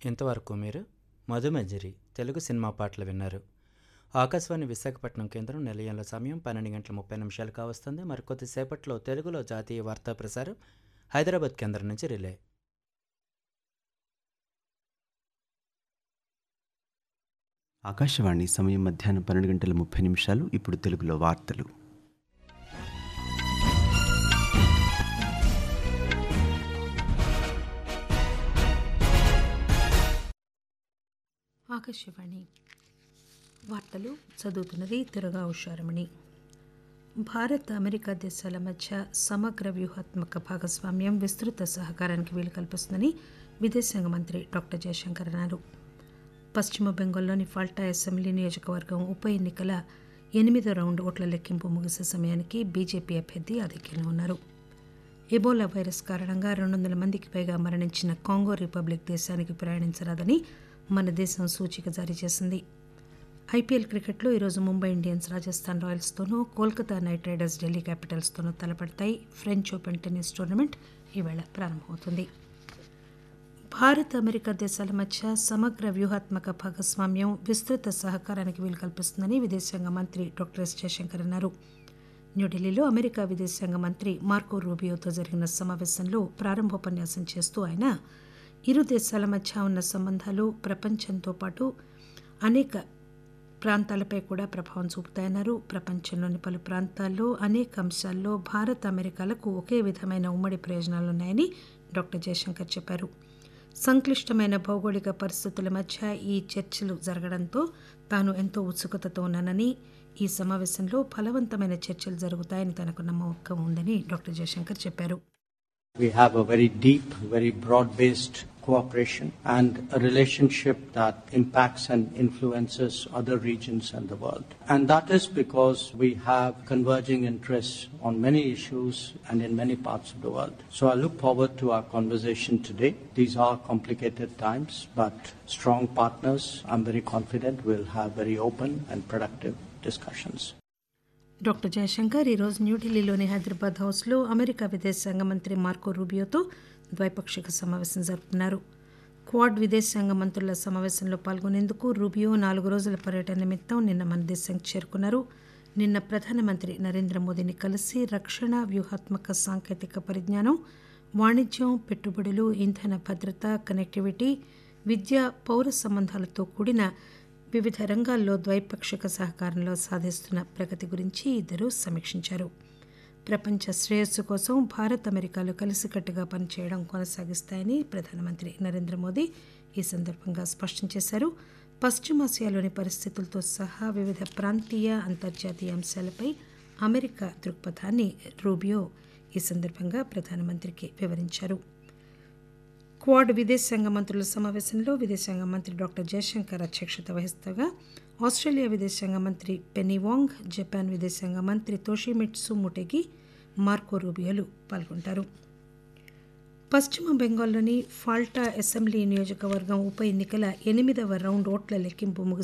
ఇంతవరకు మీరు మధుమంజరి తెలుగు సినిమా పాటలు విన్నారు ఆకాశవాణి విశాఖపట్నం కేంద్రం నిలయంలో సమయం పన్నెండు గంటల ముప్పై నిమిషాలు కావస్తుంది మరికొద్దిసేపట్లో తెలుగులో జాతీయ వార్తా ప్రసారం హైదరాబాద్ కేంద్రం నుంచి రిలే ఆకాశవాణి సమయం మధ్యాహ్నం పన్నెండు గంటల ముప్పై నిమిషాలు ఇప్పుడు తెలుగులో వార్తలు ఆకాశవాణి వార్తలు చదువుతున్నది తిరుగా ఉషారమణి భారత్ అమెరికా దేశాల మధ్య సమగ్ర వ్యూహాత్మక భాగస్వామ్యం విస్తృత సహకారానికి వీలు కల్పిస్తుందని విదేశాంగ మంత్రి డాక్టర్ జయశంకర్ అన్నారు పశ్చిమ బెంగాల్లోని ఫాల్టా అసెంబ్లీ నియోజకవర్గం ఉప ఎన్నికల ఎనిమిదో రౌండ్ ఓట్ల లెక్కింపు ముగిసే సమయానికి బీజేపీ అభ్యర్థి ఆధిక్యంలో ఉన్నారు ఎబోలా వైరస్ కారణంగా రెండు వందల మందికి పైగా మరణించిన కాంగో రిపబ్లిక్ దేశానికి ప్రయాణించరాదని మన దేశం సూచిక జారీ చేసింది ఐపీఎల్ క్రికెట్లో ఈరోజు ముంబై ఇండియన్స్ రాజస్థాన్ రాయల్స్తోనూ కోల్కతా నైట్ రైడర్స్ ఢిల్లీ క్యాపిటల్స్తోనూ తలపడతాయి ఫ్రెంచ్ ఓపెన్ టెన్నిస్ టోర్నమెంట్ ఈవేళ ప్రారంభమవుతుంది భారత్ అమెరికా దేశాల మధ్య సమగ్ర వ్యూహాత్మక భాగస్వామ్యం విస్తృత సహకారానికి వీలు కల్పిస్తుందని విదేశాంగ మంత్రి డాక్టర్ ఎస్ జయశంకర్ అన్నారు న్యూఢిల్లీలో అమెరికా విదేశాంగ మంత్రి మార్కో రూబియోతో జరిగిన సమావేశంలో ప్రారంభోపన్యాసం చేస్తూ ఆయన ఇరు దేశాల మధ్య ఉన్న సంబంధాలు ప్రపంచంతో పాటు అనేక ప్రాంతాలపై కూడా ప్రభావం చూపుతాయన్నారు ప్రపంచంలోని పలు ప్రాంతాల్లో అనేక అంశాల్లో భారత్ అమెరికాలకు ఒకే విధమైన ఉమ్మడి ప్రయోజనాలున్నాయని డాక్టర్ జయశంకర్ చెప్పారు సంక్లిష్టమైన భౌగోళిక పరిస్థితుల మధ్య ఈ చర్చలు జరగడంతో తాను ఎంతో ఉత్సుకతతో ఉన్నానని ఈ సమావేశంలో ఫలవంతమైన చర్చలు జరుగుతాయని తనకు నమ్మకం ఉందని డాక్టర్ జయశంకర్ చెప్పారు We have a very deep, very broad based cooperation and a relationship that impacts and influences other regions and the world. And that is because we have converging interests on many issues and in many parts of the world. So I look forward to our conversation today. These are complicated times, but strong partners, I'm very confident, will have very open and productive discussions. Doctor Jaishankar ఈరోజు న్యూఢిల్లీలోని హైదరాబాద్ హౌస్లో America విదేశాంగ మంత్రి Marco రూబియోతో ద్వైపాక్షిక సమావేశం జరుపుతున్నారు quad విదేశాంగ మంత్రుల సమావేశంలో పాల్గొనేందుకు రూబియో నాలుగు రోజుల పర్యటన నిమిత్తం నిన్న మన దేశానికి చేరుకున్నారు నిన్న ప్రధానమంత్రి నరేంద్ర మోదీని కలిసి రక్షణ వ్యూహాత్మక సాంకేతిక పరిజ్ఞానం వాణిజ్యం పెట్టుబడులు ఇంధన భద్రత కనెక్టివిటీ విద్య పౌర సంబంధాలతో కూడిన వివిధ రంగాల్లో ద్వైపాక్షిక సహకారంలో సాధిస్తున్న ప్రగతి గురించి ఇద్దరు సమీక్షించారు ప్రపంచ శ్రేయస్సు కోసం భారత్ అమెరికాలు కలిసికట్టుగా పనిచేయడం కొనసాగిస్తాయని ప్రధానమంత్రి నరేంద్ర మోదీ ఈ సందర్భంగా స్పష్టం చేశారు పశ్చిమాసియాలోని పరిస్థితులతో సహా వివిధ ప్రాంతీయ అంతర్జాతీయ అంశాలపై అమెరికా దృక్పథాన్ని రూబియో ఈ సందర్భంగా ప్రధానమంత్రికి వివరించారు క్వాడ్ విదేశాంగ మంత్రుల సమావేశంలో విదేశాంగ మంత్రి డాక్టర్ జయశంకర్ అధ్యక్షత వహిస్తగా ఆస్ట్రేలియా విదేశాంగ మంత్రి పెనీ వాంగ్ జపాన్ విదేశాంగ మంత్రి తోషిమిట్సు ముటెగి మార్కో రూబియోలు పాల్గొంటారు పశ్చిమ బెంగాల్లోని ఫాల్టా అసెంబ్లీ నియోజకవర్గం ఉప ఎన్నికల ఎనిమిదవ రౌండ్ ఓట్ల లెక్కింపు ముగిసిన